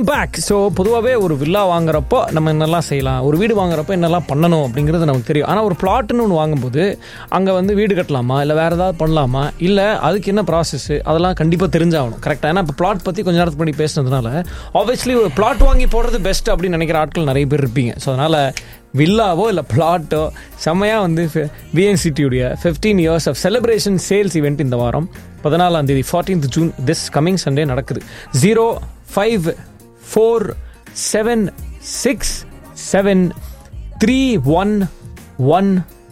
Back so பொதுவாகவே ஒரு villa வாங்குறப்போ நம்ம என்னெல்லாம் செய்யலாம் ஒரு வீடு வாங்குறப்போ என்னெல்லாம் பண்ணணும் அப்படிங்கிறது நமக்கு தெரியும் ஆனால் ஒரு பிளாட்னு ஒன்று வாங்கும்போது அங்கே வந்து வீடு கட்டலாமா இல்லை வேறு ஏதாவது பண்ணலாமா இல்லை அதுக்கு என்ன ப்ராசஸ் அதெல்லாம் கண்டிப்பாக தெரிஞ்சாகணும் கரெக்டாக ஏன்னா இப்போ பிளாட் பற்றி கொஞ்ச நேரத்துக்கு முன்னாடி பேசுனதுனால ஆப்வியஸ்லி ஒரு பிளாட் வாங்கி போடுறது பெஸ்ட் அப்படின்னு நினைக்கிற ஆட்கள் நிறைய பேர் இருப்பீங்க ஸோ அதனால் வில்லாவோ இல்லை பிளாட்டோ செம்மையாக வந்து விஎன்சிடியுடைய fifteen years of celebration sales event இந்த வாரம் பதினாலாம் தேதி fourteenth June this coming Sunday நடக்குது zero five four seven six seven three one one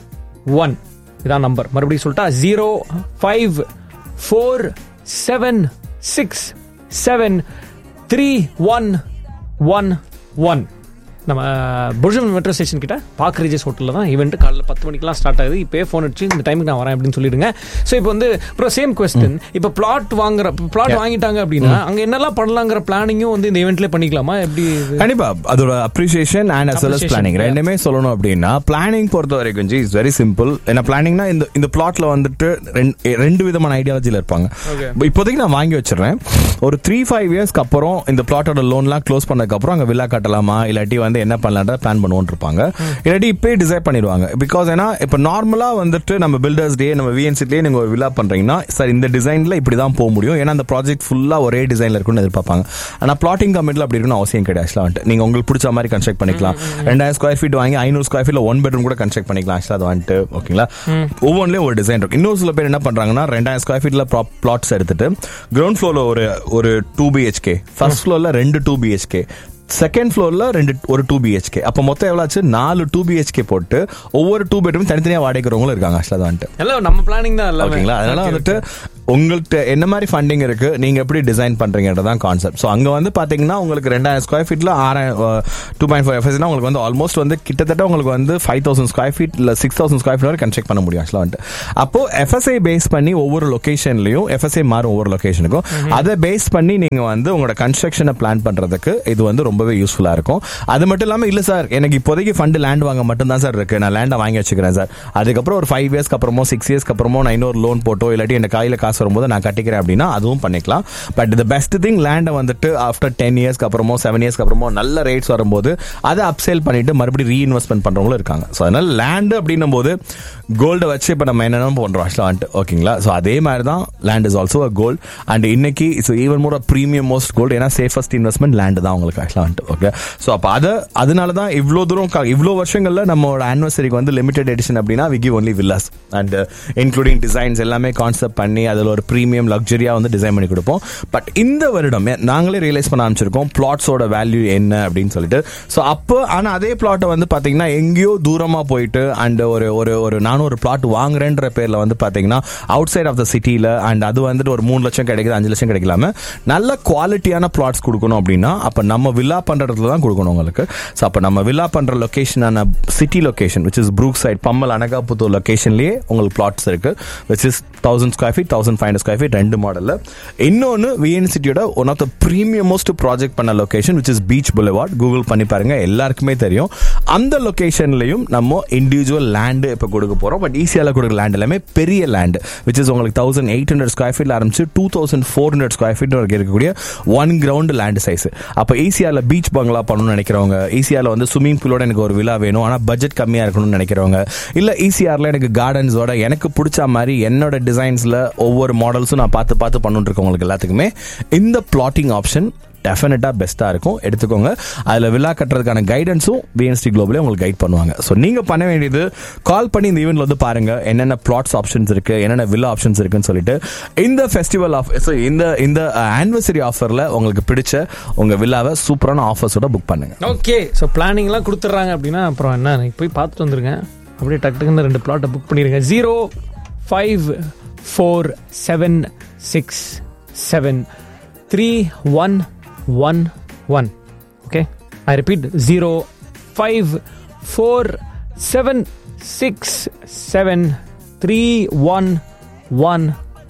one இதான் நம்பர் மறுபடியும் சொல்லிட்டா zero five four seven six seven three one one one நம்ம புர்ஜன் மெட்ரோ ஸ்டேஷன் கிட்ட பார்க் ரீஜஸ் ஹோட்டலில் தான் ஈவெண்ட் காலைல பத்து மணிக்கெலாம் ஸ்டார்ட் ஆகுது இப்போயே ஃபோன் அடிச்சு இந்த டைமுக்கு நான் வரேன் அப்படின்னு சொல்லிடுங்க ஸோ இப்போ வந்து அப்புறம் சேம் கொஸ்டின் இப்போ பிளாட் வாங்குற பிளாட் வாங்கிட்டாங்க அப்படின்னா அங்கே என்னெல்லாம் பண்ணலாங்கிற பிளானிங்கும் வந்து இந்த ஈவெண்ட்லேயே பண்ணிக்கலாமா எப்படி இது? கண்டிப்பா அதோட appreciation and as well Appreciation, planning yeah. ரெண்டுமே சொல்லணும் அப்படின்னா பிளானிங் பொறுத்த வரைக்கும் ஜி இஸ் வெரி சிம்பிள் ஏன்னா பிளானிங்னா இந்த இந்த பிளாட்ல வந்துட்டு ரெண்டு- ரெண்டு விதமான ஐடியாலஜில இருப்பாங்க Okay. இப்ப இப்போதைக்கு நான் வாங்கி வச்சிடுறேன் ஒரு த்ரீ ஃபைவ் இயர்ஸ்க்கு அப்புறம் இந்த பிளாட்டோட லோன்லாம் க்ளோஸ் பண்ணதுக்கு அப்புறம் அங்க வில்லா கட்டலாமா இல்லாட்டி வந்து என்ன பண்ணலான்ற பிளான் பண்ணுவோம் இருப்பாங்க இல்லாட்டி இப்பே டிசைட் பண்ணிடுவாங்க பிகாஸ் ஏன்னா இப்போ நார்மலா வந்துட்டு நம்ம பில்டர்ஸ் டே நம்ம விஎன்சிலே நீங்க ஒரு வில்லா பண்றீங்கன்னா சார் இந்த டிசைன்ல இப்படி தான் போக முடியும் ஏன்னா அந்த ப்ராஜெக்ட் ஃபுல்லா ஒரே டிசைன்ல இருக்கும்னு எதிர்பார்ப்பாங்க ஆனா பிளாட்டிங் கமிட்டில் அப்படி இருக்கணும் அவசியம் கிடையாது ஆக்சுவலாக வந்துட்டு நீங்க உங்களுக்கு பிடிச்ச மாதிரி கன்ஸ்ட்ரக்ட் பண்ணிக்கலாம் ரெண்டாயிரம் ஸ்கொயர் ஃபீட் வாங்கி ஐநூறு ஸ்கொயர் ஃபீட்ல ஒன் பெட்ரூம் கூட கன்ஸ்ட்ரக்ட் பண்ணிக்கலாம் ஆக்சுவலாக அது வந்துட்டு ஓகேங்களா ஒவ்வொன்றிலையும் ஒரு டிசைன் இருக்கும் இன்னொரு சில பேர் என்ன பண்றாங்கன்னா ரெண்டாயிரம் ஸ்கொயர் ஃபீட்ல பிளாட்ஸ் எடுத்துட்டு கிரவுண்ட் ஃப்ளோர்ல ஒரு ஒரு டூ பிஹெச்கே ஃபர்ஸ்ட் ஃப்ளோர்ல ரெண்டு டூ பிஹெச்கே செகண்ட் ஃப்ளோர்ல ரெண்டு ஒரு டூ பிஹெச்கே அப்போ மொத்தம் எவ்வளோ ஆச்சு நாலு டூ பிஹெச்கே போட்டு ஒவ்வொரு டூ பெட்ரூம் தனித்தனியாக வாடகைக்கிறவங்களும் இருக்காங்க ஆக்சுவலாக தான் வந்துட்டு எல்லாம் நம்ம பிளானிங் தான் எல்லாமே. ஓகேங்களா அதனால Okay, வந்துட்டு உங்கள்கிட்ட என்ன மாதிரி ஃபண்டிங் இருக்கு நீங்க எப்படி டிசைன் பண்றீங்கன்றதான் கான்செப்ட் ஸோ அங்க வந்து பாத்தீங்கன்னா உங்களுக்கு ரெண்டாயிரம் ஸ்கொயர் ஃபீட்ல ஆறாயிரம் டூ பாயிண்ட் ஃபைவ் எஃப்எஸ்னா உங்களுக்கு வந்து ஆல்மோஸ்ட் வந்து கிட்டத்தட்ட உங்களுக்கு வந்து ஃபைவ் தௌசண்ட் ஸ்கொயர் ஃபீட் இல்ல சிக்ஸ் தௌசண்ட் ஸ்கொயர் ஃபீட் வரை கன்ஸ்ட்ரக்ட் பண்ண முடியும் ஆக்சுவலாக வந்துட்டு அப்போ எஃப்எஸ்ஐ பேஸ் பண்ணி ஒவ்வொரு லொகேஷன்லயும் எஃப்எஸ்ஐ மாறும் ஒவ்வொரு லொகேஷனுக்கும் அதை பேஸ் பண்ணி நீங்க வந்து உங்களோட கன்ஸ்ட்ரக்ஷனை பிளான் பண்றதுக்கு இது வந்து ரொம்பவே யூஸ்ஃபுல்லா இருக்கும் அது மட்டும் இல்லாம இல்ல சார் எனக்கு இப்போதைக்கு ஃபண்ட் லேண்ட் வாங்க மட்டும் தான் சார் இருக்கு நான் லேண்டை வாங்கி வச்சுக்கிறேன் சார் அதுக்கப்புறம் ஒரு ஃபைவ் இயர்ஸ்க்கு அப்புறமோ சிக்ஸ் இயர்ஸ்க்கு அப்புறமோ நான் இன்னொரு லோன் போட்டோ இல்லாட்டி என் கையில காசு வரும்போது நான் கட்டிக்கிறேன் அப்படின்னா அதுவும் பண்ணிக்கலாம் பட் த பெஸ்ட் திங் லேண்டை வந்துட்டு ஆஃப்டர் டென் இயர்ஸ்க்கு அப்புறமோ செவன் இயர்ஸ்க்கு அப்புறமோ நல்ல ரேட்ஸ் வரும்போது அதை அப்சேல் பண்ணிட்டு மறுபடியும் ரீஇன்வெஸ்ட்மெண்ட் பண்றவங்களும் இருக்காங்க ஸோ அதனால லேண்ட் அப்படின்னும் போது கோல்டை வச்சு இப்போ நம்ம என்னென்ன பண்றோம் ஆக்சுவலாக வந்துட்டு ஓகேங்களா ஸோ அதே மாதிரி தான் land is also a gold and இன்னைக்கு it's even more premium most gold ஏன்னா சேஃபஸ்ட் இன்வெஸ்ட்மெண்ட் லேண்ட் தான் உங்களுக்கு ஆக்சுவலாக வந்துட்டு ஓகே ஸோ அப்போ அதை அதனால தான் இவ்வளோ தூரம் க- இவ்வளோ வருஷங்கள்ல நம்மளோட ஆனிவர்சரிக்கு வந்து லிமிடெட் எடிஷன் அப்படின்னா we give only villas and including designs எல்லாமே கான்செப்ட் பண்ணி அதில் ஒரு ப்ரீமியம் லக்ஸரியா வந்து டிசைன் பண்ணி கொடுப்போம் பட் இந்த வருடம் ஏ- நாங்களே ரியலைஸ் பண்ண ஆரம்பிச்சிருக்கோம் பிளாட்ஸோட வேல்யூ என்ன அப்படின்னு சொல்லிட்டு ஸோ அப்போ ஆனால் அதே பிளாட்டை வந்து பார்த்தீங்கன்னா எங்கேயோ தூரமாக போயிட்டு அண்ட் ஒரு ஒரு ஒரு நானும் ஒரு பிளாட் வாங்குறேன்ற பேரில் வந்து பார்த்தீங்கன்னா அவுட் சைட் ஆஃப் த சிட்டியில் அண்ட் அது வந்துட்டு ஒரு மூணு லட்சம் கிடைக்குது அஞ்சு லட்சம் கிடைக்கலாம நல்ல குவாலிட்டியான பிளாட்ஸ் கொடுக்கணும் அப்படின்னா அப்போ நம்ம வில்லா பண்ணுற இடத்துல தான் கொடுக்கணும் உங்களுக்கு ஸோ அப்போ நம்ம வில்லா பண்ணுற லொக்கேஷனான city location which is brook side Pammal Anakaputhur லொகேஷன்லேயே உங்களுக்கு பிளாட்ஸ் இருக்கு which is thousand square feet thousand five square feet ரெண்டு மாடலில் இன்னொன்று விஎன் சிட்டியோட one of the premium most project பண்ண location which is beach boulevard Google பண்ணி பாருங்க எல்லாருக்குமே தெரியும் அந்த லொகேஷன்லையும் நம்ம இண்டிவிஜுவல் லேண்டு இப்போ கொடுக்க போகிறோம் பட் ஈஸியால கொடுக்குற லேண்ட் எல்லாமே பெரிய லேண்ட் விச் இஸ் உங்களுக்கு தௌசண்ட் எயிட் ஹண்ட்ரட் ஸ்கொயர் ஃபீட்ல ஆரம்பிச்சு two thousand four hundred square feet வரைக்கும் இருக்கக்கூடிய ஒன் கிரவுண்ட் லேண்ட் சைஸ் அப்போ ஈஸியால பீச் பங்களா பண்ணணும்னு நினைக்கிறவங்க ஈஸியால வந்து ஸ்விம்மிங் பூலோட எனக்கு ஒரு விழா வேணும் ஆனால் பட்ஜெட் கம்மியாக இருக்கணும்னு நினைக்கிறவங்க இல்லை ஈஸிஆரில் எனக்கு கார்டன்ஸோட எனக்கு பிடிச்ச மாதிரி என்னோட டிசைன்ஸில் ஒவ்வொரு மாடல்ஸும் நான் பார்த்து பார்த்து பண்ணிட்டு இருக்கவங்களுக்கு எல்லாத்துக்குமே இந்த பிளாட்டிங் ஆப்ஷன் டெஃபினட்டாக பெஸ்ட்டாக இருக்கும் எடுத்துக்கோங்க அதில் விழா கட்டுறதுக்கான கைடன்ஸும் பிஎன்ஸ்டி குளோபலே உங்களுக்கு கைட் பண்ணுவாங்க ஸோ நீங்கள் பண்ண வேண்டியது கால் பண்ணி இந்த ஈவெண்ட்ல வந்து பாருங்க என்னென்ன பிளாட்ஸ் ஆப்ஷன்ஸ் இருக்கு என்னென்ன வில்லா ஆப்ஷன்ஸ் இருக்குன்னு சொல்லிட்டு இந்த ஃபெஸ்டிவல் ஆஃப் ஸோ இந்த இந்த ஆனிவர்சரி ஆஃபரில் உங்களுக்கு பிடிச்ச உங்கள் வில்லாவை சூப்பரான ஆஃபர்ஸோட புக் பண்ணுங்க ஓகே ஸோ பிளானிங்லாம் கொடுத்துட்றாங்க அப்படின்னா அப்புறம் என்ன நீங்க போய் பார்த்துட்டு வந்துருங்க அப்படியே டக்கு டக்குன்னு ரெண்டு பிளாட்டை புக் பண்ணிடுங்க zero five four seven six seven three one one one okay I repeat zero five four seven six seven three one one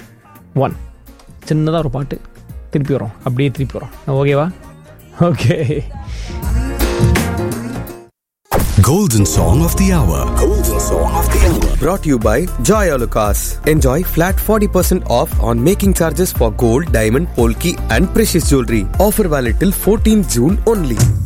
one சின்னதாக ஒரு பாட்டு திருப்பி வரோம் அப்படியே திருப்பி வரோம் ஓகேவா okay Golden Song of the Hour. Golden Song of the Hour. Brought to you by Joy Alucas. Enjoy flat 40% off on making charges for gold, diamond, polki, and precious jewelry. Offer valid till 14 June only.